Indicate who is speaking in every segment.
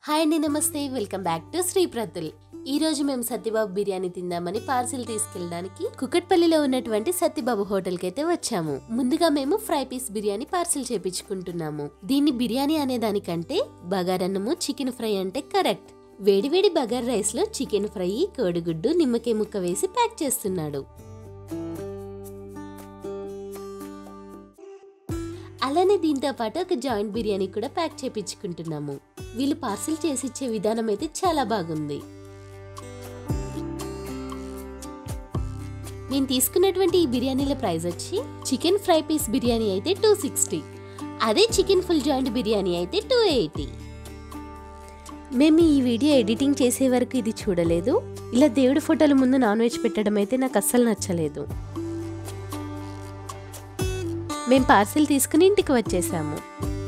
Speaker 1: hi అండి నమస్తే welcome back to Shri Pratul ఈ రోజు మేము సత్యబాబు బిర్యానీ తిందామని పార్సిల్ తీసుకెళ్ళడానికి కుకట్పల్లిలో ఉన్నటువంటి సత్యబాబు హోటల్ కి అయితే వచ్చాము ముందుగా మేము ఫ్రై పీస్ బిర్యానీ పార్సిల్ చేపించుకుంటున్నాము దీన్ని బిర్యానీ అనే దానికంటే బగారన్నము చికెన్ ఫ్రై అంటే కరెక్ట్ వేడివేడి బగార్ రైస్ లో చికెన్ ఫ్రై కోడిగుడ్డు నిమ్మకాయ ముక్క వేసి ప్యాక్ చేస్తున్నాడు అలానే దీంతో పాటు ఒక జాయింట్ బిర్యానీ కూడా ప్యాక్ చేపించుకుంటున్నాము వీళ్ళు పార్సిల్ చేసిచ్చే విధానం అయితే చాలా బాగుంది నేను తీసుకున్నటువంటి ఈ బిర్యానీల ప్రైస్ వచ్చి చికెన్ ఫ్రై పీస్ బిర్యానీ అయితే టూ సిక్స్టీ అదే చికెన్ ఫుల్ జాయింట్ బిర్యానీ అయితే టూ ఎయిటీ మేము ఈ వీడియో ఎడిటింగ్ చేసే వరకు ఇది చూడలేదు ఇలా దేవుడి ఫోటోల ముందు నాన్ వెజ్ పెట్టడం అయితే నాకు అస్సలు నచ్చలేదు మేము పార్సిల్ తీసుకుని ఇంటికి వచ్చేసాము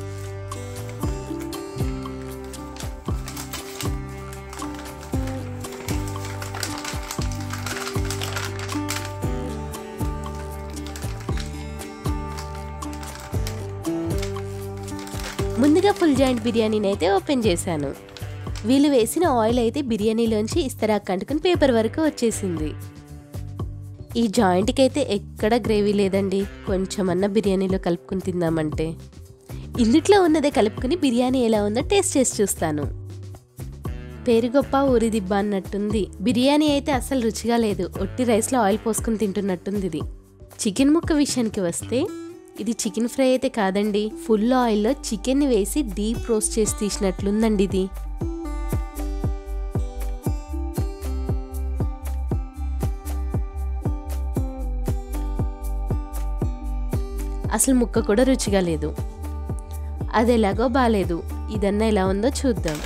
Speaker 1: ముందుగా ఫుల్ జాయింట్ బిర్యానీని అయితే ఓపెన్ చేశాను వీళ్ళు వేసిన ఆయిల్ అయితే బిర్యానీలోంచి ఇస్తరాక్ అంటుకుని పేపర్ వరకు వచ్చేసింది ఈ జాయింట్కి అయితే ఎక్కడ గ్రేవీ లేదండి కొంచెమన్నా బిర్యానీలో కలుపుకుని తిందామంటే ఇందుట్లో ఉన్నదే కలుపుకుని బిర్యానీ ఎలా ఉందో టేస్ట్ చేసి చూస్తాను పేరు గొప్ప ఊరి దిబ్బ అన్నట్టుంది బిర్యానీ అయితే అస్సలు రుచిగా లేదు ఒట్టి రైస్లో ఆయిల్ పోసుకుని తింటున్నట్టుంది ఇది చికెన్ ముక్క విషయానికి వస్తే ఇది చికెన్ ఫ్రై అయితే కాదండి ఫుల్ ఆయిల్లో చికెన్ వేసి డీప్ రోస్ట్ చేసి తీసినట్లుందండి ఇది అసలు ముక్క కూడా రుచిగా లేదు అది ఎలాగో బాగాలేదు ఇదన్నా ఎలా ఉందో చూద్దాం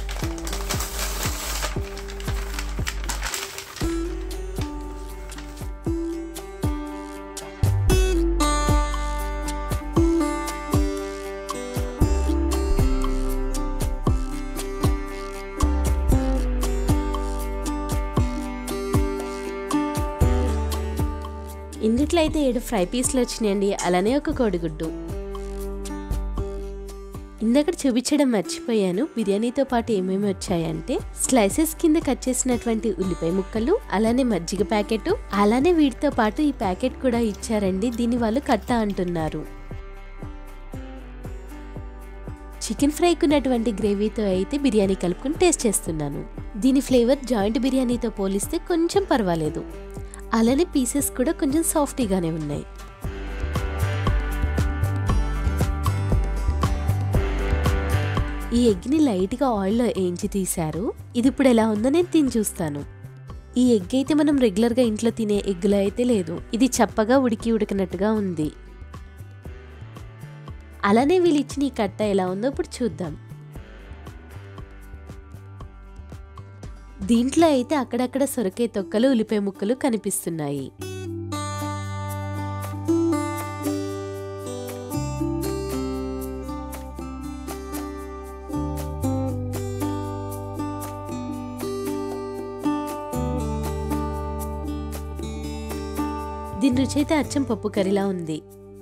Speaker 1: ఇందుట్లో అయితే ఏడు ఫ్రై పీస్లు వచ్చినాయండి అలానే ఒక కోడిగుడ్డు ఇందాక చూపించడం మర్చిపోయాను బిర్యానీతో పాటు ఏమేమి వచ్చాయంటే స్లైసెస్ కింద కట్ చేసినటువంటి ఉల్లిపాయ ముక్కలు అలానే మజ్జిగ ప్యాకెట్ అలానే వీటితో పాటు ఈ ప్యాకెట్ కూడా ఇచ్చారండి దీని వాళ్ళు కట్ట అంటున్నారు చికెన్ ఫ్రైకి ఉన్నటువంటి గ్రేవీతో అయితే బిర్యానీ కలుపుకొని టేస్ట్ చేస్తున్నాను దీని ఫ్లేవర్ జాయింట్ బిర్యానీతో పోలిస్తే కొంచెం పర్వాలేదు అలానే పీసెస్ కూడా కొంచెం సాఫ్టీగానే ఉన్నాయి ఈ ఎగ్ని లైట్గా ఆయిల్లో వేయించి తీశారు ఇది ఇప్పుడు ఎలా ఉందో నేను తిని చూస్తాను ఈ ఎగ్ అయితే మనం రెగ్యులర్గా ఇంట్లో తినే ఎగ్లో అయితే లేదు ఇది చప్పగా ఉడికి ఉడికినట్టుగా ఉంది అలానే వీళ్ళు ఇచ్చిన ఈ కట్ట ఎలా ఉందో ఇప్పుడు చూద్దాం దీంట్లో అయితే అక్కడక్కడ సొరకాయ తొక్కలు ఉల్లిపాయ ముక్కలు కనిపిస్తున్నాయి దీని రుచి అయితే అచ్చం పప్పు కర్రీలా ఉంది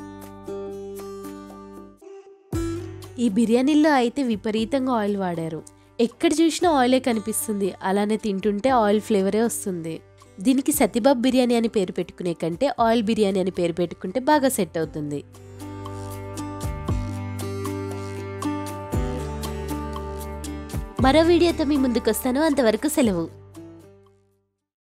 Speaker 1: ఈ బిర్యానీల్లో అయితే విపరీతంగా ఆయిల్ వాడారు ఎక్కడ చూసినా ఆయిలే కనిపిస్తుంది అలానే తింటుంటే ఆయిల్ ఫ్లేవరే వస్తుంది దీనికి సత్యబాబ్ బిర్యానీ అని పేరు పెట్టుకునే కంటే ఆయిల్ బిర్యానీ అని పేరు పెట్టుకుంటే బాగా సెట్ అవుతుంది మరో వీడియోతో మీ ముందుకు వస్తాను అంతవరకు సెలవు